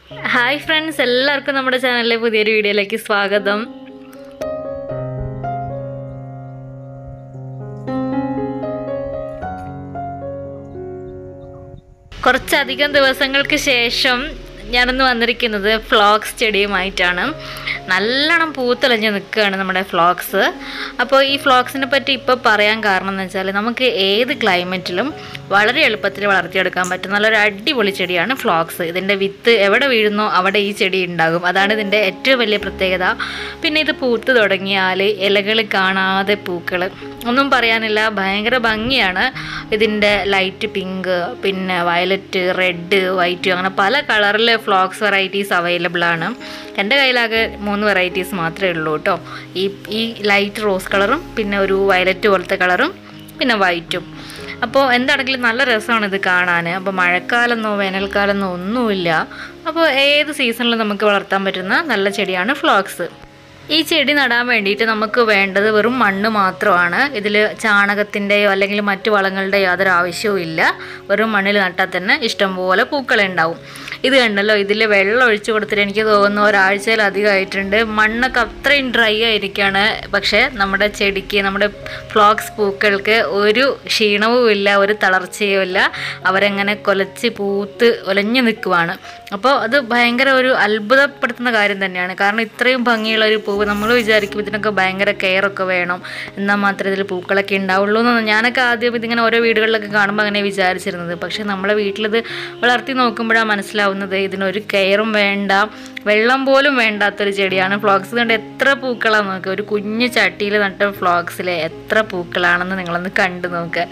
hi friends എല്ലാവർക്കും നമ്മുടെ ചാനലിലെ പുതിയൊരു വീഡിയോയിലേക്ക് സ്വാഗതം കുറച്ചധികം ദിവസങ്ങൾക്ക് ശേഷം ഞാനൊന്ന് വന്നിരിക്കുന്നത് ഫ്ലോക്സ് ചെടിയുമായിട്ടാണ് നല്ലോണം പൂത്തലഞ്ഞ് നിൽക്കുകയാണ് നമ്മുടെ ഫ്ലോക്സ് അപ്പോൾ ഈ ഫ്ലോക്സിനെ പറ്റി ഇപ്പോൾ പറയാൻ കാരണം എന്ന് വെച്ചാൽ നമുക്ക് ഏത് ക്ലൈമറ്റിലും വളരെ എളുപ്പത്തിൽ വളർത്തിയെടുക്കാൻ പറ്റും നല്ലൊരു അടിപൊളി ചെടിയാണ് ഫ്ലോക്സ് ഇതിൻ്റെ വിത്ത് എവിടെ വീഴുന്നോ അവിടെ ഈ ചെടി ഉണ്ടാകും അതാണ് ഇതിൻ്റെ ഏറ്റവും വലിയ പ്രത്യേകത പിന്നെ ഇത് പൂത്ത് തുടങ്ങിയാൽ ഇലകൾ കാണാതെ പൂക്കൾ ഒന്നും പറയാനില്ല ഭയങ്കര ഭംഗിയാണ് ഇതിൻ്റെ ലൈറ്റ് പിങ്ക് പിന്നെ വയലറ്റ് റെഡ് വൈറ്റ് അങ്ങനെ പല കളറിൽ ഫ്ലോക്സ് വെറൈറ്റീസ് അവൈലബിൾ ആണ് എൻ്റെ കയ്യിലാകെ മൂന്ന് വെറൈറ്റീസ് മാത്രമേ ഉള്ളൂ കേട്ടോ ഈ ഈ ലൈറ്റ് റോസ് കളറും പിന്നെ ഒരു വയലറ്റ് പോലത്തെ കളറും പിന്നെ വൈറ്റും അപ്പോൾ എന്താണെങ്കിലും നല്ല രസമാണ് ഇത് കാണാൻ അപ്പോൾ മഴക്കാലെന്നോ വേനൽക്കാലെന്നോ ഒന്നുമില്ല അപ്പോൾ ഏത് സീസണിലും നമുക്ക് വളർത്താൻ പറ്റുന്ന നല്ല ചെടിയാണ് ഫ്ലോക്സ് ഈ ചെടി നടാൻ വേണ്ടിയിട്ട് നമുക്ക് വേണ്ടത് വെറും മണ്ണ് മാത്രമാണ് ഇതിൽ ചാണകത്തിൻ്റെയോ അല്ലെങ്കിൽ മറ്റു വളങ്ങളുടെയോ യാതൊരു ആവശ്യവും ഇല്ല വെറും മണ്ണിൽ നട്ടാൽ തന്നെ ഇഷ്ടംപോലെ പൂക്കളുണ്ടാവും ഇത് കണ്ടല്ലോ ഇതിൽ വെള്ളം ഒഴിച്ചു കൊടുത്തിട്ട് എനിക്ക് തോന്നുന്നു ഒരാഴ്ചയിലധികമായിട്ടുണ്ട് മണ്ണൊക്കെ അത്രയും ഡ്രൈ ആയിരിക്കുകയാണ് പക്ഷേ നമ്മുടെ ചെടിക്ക് നമ്മുടെ ഫ്ലോക്സ് പൂക്കൾക്ക് ഒരു ക്ഷീണവും ഇല്ല ഒരു തളർച്ചയും ഇല്ല അവരെങ്ങനെ കൊലച്ച് പൂത്ത് ഒലഞ്ഞു നിൽക്കുവാണ് അപ്പോൾ അത് ഭയങ്കര ഒരു അത്ഭുതപ്പെടുത്തുന്ന കാര്യം തന്നെയാണ് കാരണം ഇത്രയും ഭംഗിയുള്ള ഒരു പൂവ് നമ്മൾ വിചാരിക്കും ഇതിനൊക്കെ ഭയങ്കര കെയർ ഒക്കെ വേണം എന്നാൽ മാത്രമേ ഇതിൽ പൂക്കളൊക്കെ ഉണ്ടാവുള്ളൂ എന്ന് ഞാനൊക്കെ ആദ്യം ഇതിങ്ങനെ ഓരോ വീടുകളിലൊക്കെ കാണുമ്പോൾ അങ്ങനെ വിചാരിച്ചിരുന്നത് പക്ഷേ നമ്മളെ വീട്ടിലിത് വളർത്തി നോക്കുമ്പോഴാണ് മനസ്സിലാവുന്നത് ഇതിനൊരു കെയറും വേണ്ട വെള്ളം പോലും വേണ്ടാത്തൊരു ചെടിയാണ് ഫ്ലോക്സ് കൊണ്ട് എത്ര പൂക്കളാണ് നോക്കുക ഒരു കുഞ്ഞു ചട്ടിയിൽ നട്ട ഫ്ലോക്സിൽ എത്ര പൂക്കളാണെന്ന് നിങ്ങളൊന്ന് കണ്ടു നോക്കുക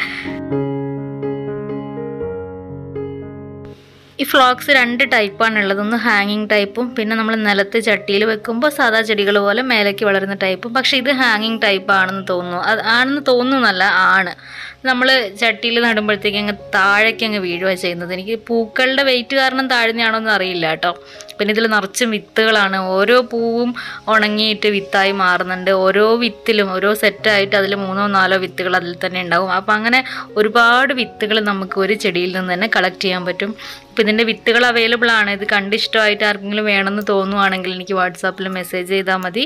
ഈ ഫ്ലോക്സ് രണ്ട് ടൈപ്പാണ് ഉള്ളത് ഒന്ന് ഹാങ്ങിങ് ടൈപ്പും പിന്നെ നമ്മൾ നിലത്ത് ചട്ടിയിൽ വെക്കുമ്പോൾ സാധാ ചെടികൾ പോലെ മേലേക്ക് വളരുന്ന ടൈപ്പും പക്ഷേ ഇത് ഹാങ്ങിങ് ടൈപ്പ് ആണെന്ന് തോന്നുന്നു അത് ആണെന്ന് തോന്നുന്നല്ല ആണ് നമ്മൾ ചട്ടിയിൽ നടുമ്പോഴത്തേക്ക് അങ്ങ് താഴേക്ക് അങ്ങ് വീഴുക ചെയ്യുന്നത് എനിക്ക് പൂക്കളുടെ വെയിറ്റ് കാരണം താഴ്ന്നയാണോ എന്ന് അറിയില്ല കേട്ടോ പിന്നെ ഇതിൽ നിറച്ചും വിത്തുകളാണ് ഓരോ പൂവും ഉണങ്ങിയിട്ട് വിത്തായി മാറുന്നുണ്ട് ഓരോ വിത്തിലും ഓരോ സെറ്റായിട്ട് അതിൽ മൂന്നോ നാലോ വിത്തുകൾ അതിൽ തന്നെ ഉണ്ടാവും അപ്പോൾ അങ്ങനെ ഒരുപാട് വിത്തുകൾ നമുക്ക് ഒരു ചെടിയിൽ നിന്ന് തന്നെ കളക്ട് ചെയ്യാൻ പറ്റും അപ്പോൾ ഇതിൻ്റെ വിത്തുകൾ അവൈലബിൾ ആണ് ഇത് കണ്ടിഷ്ടമായിട്ട് ആർക്കെങ്കിലും വേണമെന്ന് തോന്നുവാണെങ്കിൽ എനിക്ക് വാട്സാപ്പിൽ മെസ്സേജ് ചെയ്താൽ മതി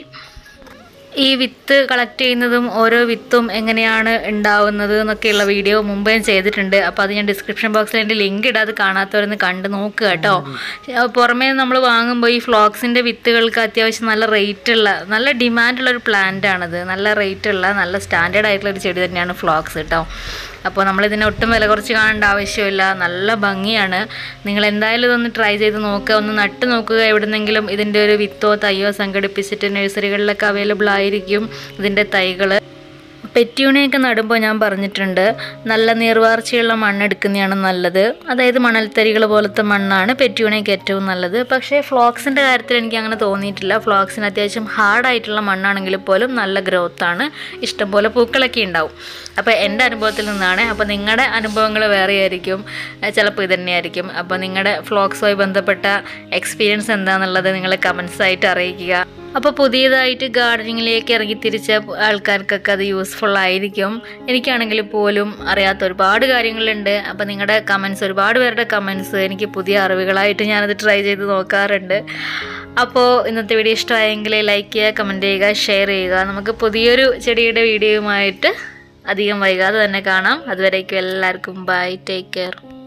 ഈ വിത്ത് കളക്ട് ചെയ്യുന്നതും ഓരോ വിത്തും എങ്ങനെയാണ് ഉണ്ടാവുന്നത് എന്നൊക്കെയുള്ള വീഡിയോ മുമ്പേ ഞാൻ ചെയ്തിട്ടുണ്ട് അപ്പോൾ അത് ഞാൻ ഡിസ്ക്രിപ്ഷൻ ബോക്സിൽ എൻ്റെ ലിങ്ക് ഇടാം അത് കാണാത്തവരൊന്ന് കണ്ട് നോക്കുക കേട്ടോ പുറമേ നമ്മൾ വാങ്ങുമ്പോൾ ഈ ഫ്ലോക്സിൻ്റെ വിത്തുകൾക്ക് അത്യാവശ്യം നല്ല റേറ്റ് ഉള്ള നല്ല ഡിമാൻഡുള്ള ഒരു പ്ലാന്റ് ആണത് നല്ല റേറ്റ് ഉള്ള നല്ല സ്റ്റാൻഡേർഡ് ആയിട്ടുള്ള ഒരു ചെടി തന്നെയാണ് ഫ്ലോക്സ് കേട്ടോ അപ്പോൾ നമ്മളിതിനെ ഒട്ടും വില കുറച്ച് കാണേണ്ട ആവശ്യമില്ല നല്ല ഭംഗിയാണ് നിങ്ങൾ എന്തായാലും ഇതൊന്ന് ട്രൈ ചെയ്ത് നോക്കുക ഒന്ന് നട്ട് നോക്കുക എവിടുന്നെങ്കിലും ഇതിൻ്റെ ഒരു വിത്തോ തയ്യോ സംഘടിപ്പിച്ചിട്ട് നഴ്സറികളിലൊക്കെ അവൈലബിൾ ആയിരിക്കും ഇതിൻ്റെ തൈകൾ പെറ്റ്യൂണയൊക്കെ നടുമ്പോൾ ഞാൻ പറഞ്ഞിട്ടുണ്ട് നല്ല നീർവാർച്ചയുള്ള മണ്ണെടുക്കുന്നതാണ് നല്ലത് അതായത് മണൽത്തരികൾ പോലത്തെ മണ്ണാണ് പെറ്റ്യൂണയ്ക്ക് ഏറ്റവും നല്ലത് പക്ഷേ ഫ്ലോക്സിൻ്റെ കാര്യത്തിൽ എനിക്ക് അങ്ങനെ തോന്നിയിട്ടില്ല ഫ്ലോക്സിന് അത്യാവശ്യം ഹാർഡായിട്ടുള്ള മണ്ണാണെങ്കിൽ പോലും നല്ല ഗ്രോത്താണ് ഇഷ്ടംപോലെ പൂക്കളൊക്കെ ഉണ്ടാവും അപ്പോൾ എൻ്റെ അനുഭവത്തിൽ നിന്നാണ് അപ്പോൾ നിങ്ങളുടെ അനുഭവങ്ങൾ വേറെ ആയിരിക്കും ചിലപ്പോൾ ഇത് തന്നെയായിരിക്കും അപ്പോൾ നിങ്ങളുടെ ഫ്ലോക്സുമായി ബന്ധപ്പെട്ട എക്സ്പീരിയൻസ് എന്താണെന്നുള്ളത് നിങ്ങൾ കമൻസ് ആയിട്ട് അറിയിക്കുക അപ്പോൾ പുതിയതായിട്ട് ഗാർഡനിങ്ങിലേക്ക് ഇറങ്ങി തിരിച്ച ആൾക്കാർക്കൊക്കെ അത് യൂസ്ഫുൾ ആയിരിക്കും എനിക്കാണെങ്കിൽ പോലും അറിയാത്ത ഒരുപാട് കാര്യങ്ങളുണ്ട് അപ്പോൾ നിങ്ങളുടെ കമൻസ് ഒരുപാട് പേരുടെ കമൻസ് എനിക്ക് പുതിയ അറിവുകളായിട്ട് ഞാനത് ട്രൈ ചെയ്ത് നോക്കാറുണ്ട് അപ്പോൾ ഇന്നത്തെ വീഡിയോ ഇഷ്ടമായെങ്കിൽ ലൈക്ക് ചെയ്യുക കമൻറ്റ് ചെയ്യുക ഷെയർ ചെയ്യുക നമുക്ക് പുതിയൊരു ചെടിയുടെ വീഡിയോയുമായിട്ട് അധികം വൈകാതെ തന്നെ കാണാം അതുവരേക്കും എല്ലാവർക്കും ബൈ ടേക്ക് കെയർ